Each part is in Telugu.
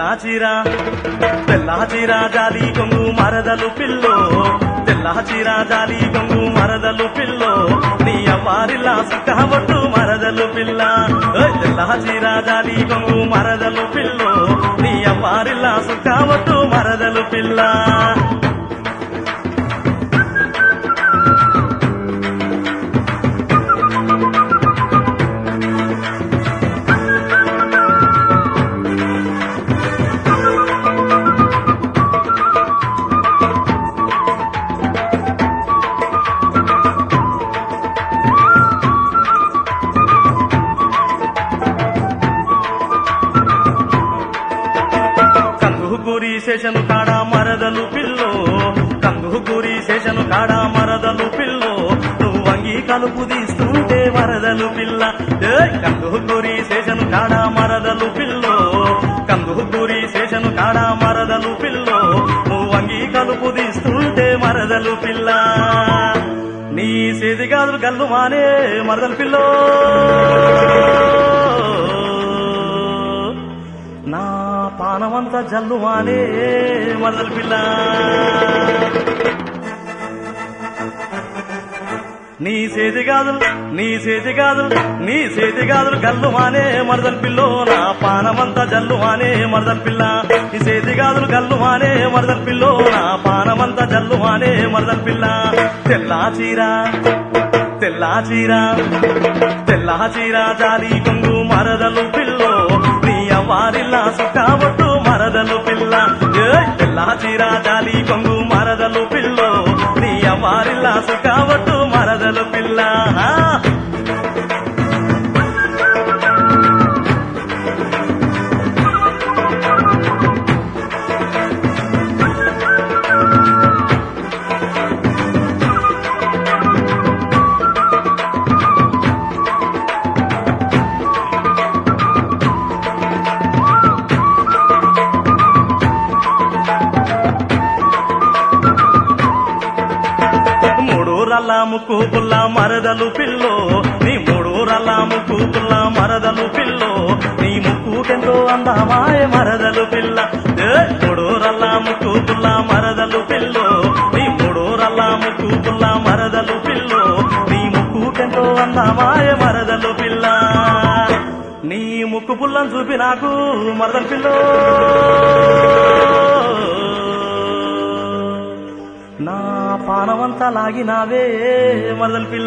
తెల్లా చీర తెల్లా చీర జాలి కొంగు మరదలు పిల్లో తెల్లా చీర జాలి కొంగు మరదలు పిల్లో నీ అవ్వారిలా సుఖబొట్టు మరదలు పిల్ల ఓయ్ తెల్లా చీర జాలి కొంగు మరదలు పిల్లో నీ అవ్వారిలా సుఖబొట్టు మరదలు పిల్ల కందుకూరి శేషను కాడ మరదలు పిల్లో కందుకూరి శేషను కాడ మరదలు పిల్లో నువ్వు వంగి కలుపు తీస్తుంటే మరదలు పిల్ల ఏయ్! కందుకూరి శేషను కాడ మరదలు పిల్లో కందుకూరి శేషను కాడ మరదలు పిల్లో నువ్వు వంగి కలుపు తీస్తుంటే మరదలు పిల్ల నీ చేతి గాజులు గల్లు మానే మరదలు పిల్లో నా పానమంతా జల్లువానే మరదలు పిల్ల నీ చేతి గాజులు నీ చేతి గాజులు నీ చేతి గాజులు గల్లువానే మరదలు పిల్లో నా పానమంతా జల్లువానే మరదలు పిల్ల నీ చేతి గాజులు గల్లువానే మరదలు పిల్లో నా పానమంతా జల్లువానే మరదలు పిల్ల తెల్లా చీర తెల్లా చీర తెల్లా చీర జాలి కొంగు మరదలు పిల్లో నీ అవ్వారిల్లా సుఖాబొట్టు మరదలు పిల్ల ఏయ్! తెల్లా చీర జాలి కొంగు మరదలు పిల్లో నీ అవ్వారిల్లా సుఖాబొట్టు మరదలు పిల్ల ఆ! మూడు రల్ల ముక్కు పుల్ల మరదలు పిల్లో నీ మూడు రల్ల ముక్కు పుల్ల మరదలు పిల్లో నీ ముక్కుకెంతో అందమాయ మరదలు పిల్ల ఏ! మూడు రల్ల ముక్కు పుల్ల మరదలు పిల్లో నీ మూడు రల్ల ముక్కు పుల్ల మరదలు పిల్లో నీ ముక్కుకెంతో అందమాయ మరదలు పిల్ల నీ ముక్కు పుల్లను చూపి నాకు మరదలు పిల్లో నా పానమంతా లాగినావే మరదల పిల్ల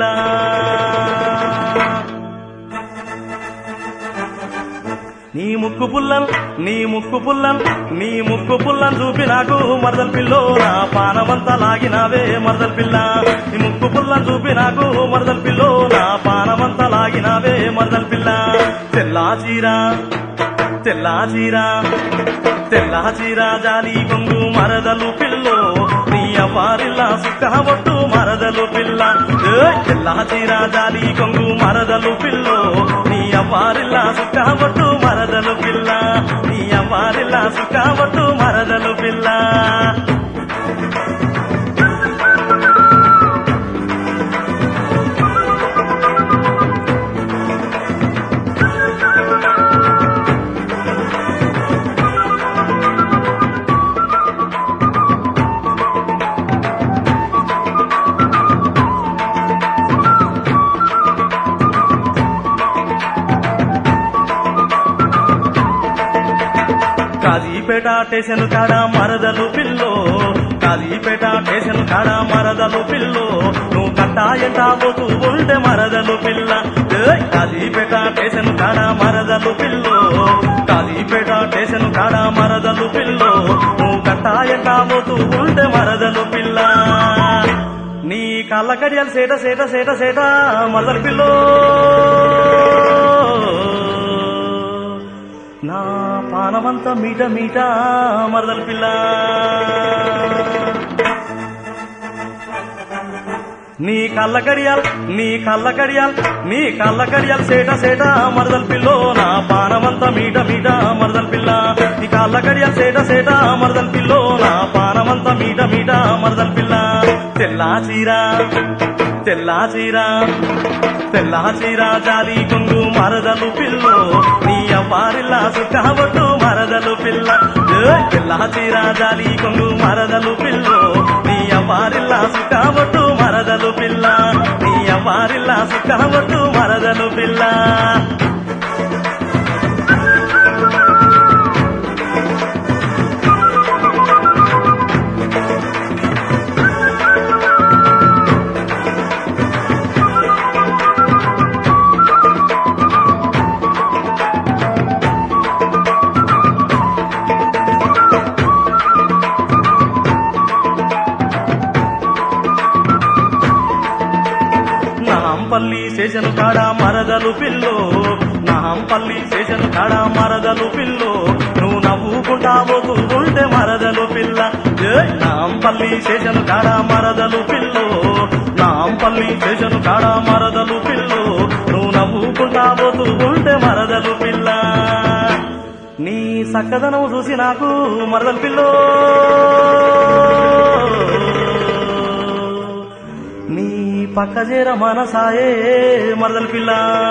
నీ ముక్కు పుల్లం నీ ముక్కు పుల్లం నీ ముక్కు పుల్లం చూపి నాకు మరదల పిల్లో నా పానమంతా లాగినావే మరదల పిల్ల నీ ముక్కు పుల్లం చూపి నాకు మరదల పిల్లో నా పానమంతా లాగినావే మరదల పిల్ల తెల్లా చీర తెల్లా చీర తెల్లా చీర జాలి కొంగు మరదలు పిల్లో నీ అవ్వారిల్లా సుఖబొట్టు మరదలు పిల్ల ఏయ్! తెల్లా చీర జాలి కొంగు మరదలు పిల్లో నీ అవ్వారిల్లా సుఖబొట్టు మరదలు పిల్ల నీ అవ్వారిల్లా సుఖబొట్టు మరదలు పిల్ల కాజీపేట స్టేషన్ కాడ మరదలు పిల్లో కాజీపేట స్టేషన్ కాడ మరదలు పిల్లో నువ్వు కట్టా ఎంట పోతూ ఉంటే మరదలు పిల్ల ఏయ్! కాజీపేట స్టేషన్ కాడ మరదలు పిల్లో కాజీపేట స్టేషన్ కాడ మరదలు పిల్లో నువ్వు కట్టా ఎంట పోతూ ఉంటే మరదలు పిల్ల నీ కళ్ళ కడియాలు సేట సేట సేట సేట మరదలు పిల్లో నా పానమంతా మీట మీట మరదల పిల్ల నీ కళ్ళ కడియాల్ నీ కళ్ళ కడియాల్ నీ కళ్ళ కడియాల్ సేట సేట మరదల పిల్లో నా పానమంతా మీట మీట మరదల పిల్ల నీ కళ్ళ కడియాల్ సేట సేట మరదల పిల్లో నా పానమంతా మీట మీట మరదల పిల్ల తెల్ల తెల్లా చీర తెల్లా చీర తెల్లా చీర జాలి కొంగు మరదలు పిల్లో నీ అవ్వారిల్లా సుఖావట్టు మరదలు పిల్ల ఏ, తెల్లా చీర జాలి కొంగు మరదలు పిల్లో నీ అవ్వారిల్లా సుఖావట్టు మరదలు పిల్ల నీ అవ్వారిల్లా సుఖావట్టు మరదలు పిల్ల నాంపల్లి శేషను కాడ మరదలు పిల్లో నాంపల్లి శేషను కాడ మరదలు పిల్లో నువ్వు నవ్వుకుంటా పోతుంటే మరదలు పిల్ల ఏ, నాంపల్లి శేషను కాడ మరదలు పిల్లో నాంపల్లి శేషను కాడ మరదలు పిల్లో నువ్వు నవ్వుకుంటా పోతుంటే మరదలు పిల్ల నీ సక్కదనం చూసి నాకు మరదలు పిల్లో నీ పక్క చేర మనసాయే మరదల పిల్ల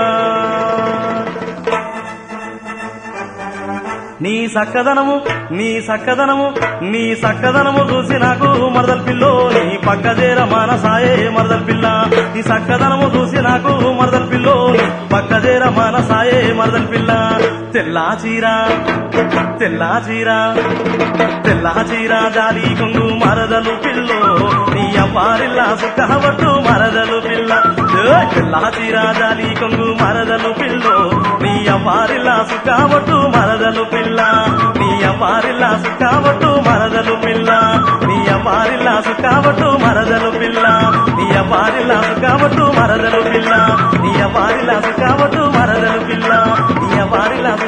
నీ సక్కదనము నీ సక్కదనము నీ సక్కదనము చూసి నాకు మరదల పిల్లో నీ పక్క చేర మనసాయే మరదల పిల్ల నీ సక్కదనము చూసి నాకు మరదల పిల్లో నీ పక్క చేర మనసాయే మరదల పిల్ల తెల్లా చీర తెల్లా చీర తెల్లా చీర జాలి కొంగు మరదలు పిల్లో నీ అవ్వారిల్లా సుఖవట్టు మరదలు పిల్ల ఏ, తెల్లా చీర జాలి కొంగు మరదలు పిల్లో నీ అవ్వారిల్లా సుఖవట్టు మరదలు పిల్ల నీ అవ్వారిల్లా సుఖవట్టు మరదలు పిల్ల నీ అవ్వారిల్లా సుఖవట్టు మరదలు పిల్ల నీ అవ్వారిల్లా సుఖవట్టు మరదలు పిల్ల నీ అవ్వారిల్లా సుఖవట్టు మరదలు పిల్ల నీ అవ్వారిల్లా